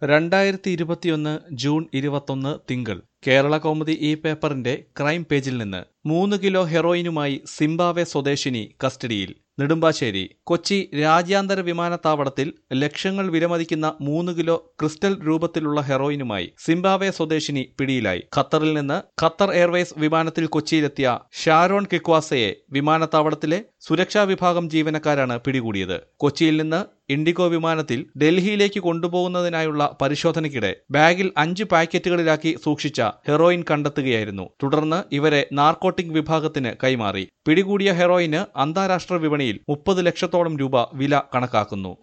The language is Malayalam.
രണ്ടായിരത്തി ഇരുപത്തിയൊന്ന് ജൂൺ ഇരുപത്തൊന്ന് തിങ്കൾ കേരള കൗമുദി ഈ പേപ്പറിന്റെ ക്രൈം പേജിൽ നിന്ന് മൂന്ന് കിലോ ഹെറോയിനുമായി സിംബാബ്വെ സ്വദേശിനി കസ്റ്റഡിയിൽ നെടുമ്പാശ്ശേരി കൊച്ചി രാജ്യാന്തര വിമാനത്താവളത്തിൽ ലക്ഷങ്ങൾ വിലമതിക്കുന്ന മൂന്ന് കിലോ ക്രിസ്റ്റൽ രൂപത്തിലുള്ള ഹെറോയിനുമായി സിംബാബ്വെ സ്വദേശിനി പിടിയിലായി ഖത്തറിൽ നിന്ന് ഖത്തർ എയർവേസ് വിമാനത്തിൽ കൊച്ചിയിലെത്തിയ ഷാരോൺ കിക്വാസയെ വിമാനത്താവളത്തിലെ സുരക്ഷാ വിഭാഗം ജീവനക്കാരാണ് പിടികൂടിയത് കൊച്ചിയിൽ നിന്ന് ഇൻഡിഗോ വിമാനത്തിൽ ഡൽഹിയിലേക്ക് കൊണ്ടുപോകുന്നതിനായുള്ള പരിശോധനയ്ക്കിടെ ബാഗിൽ അഞ്ച് പാക്കറ്റുകളിലാക്കി സൂക്ഷിച്ച ഹെറോയിൻ കണ്ടെത്തുകയായിരുന്നു തുടർന്ന് ഇവരെ നാർക്കോട്ടിക് വിഭാഗത്തിന് കൈമാറി പിടികൂടിയ ഹെറോയിന് അന്താരാഷ്ട്ര വിപണിയിൽ മുപ്പത് ലക്ഷത്തോളം രൂപ വില കണക്കാക്കുന്നു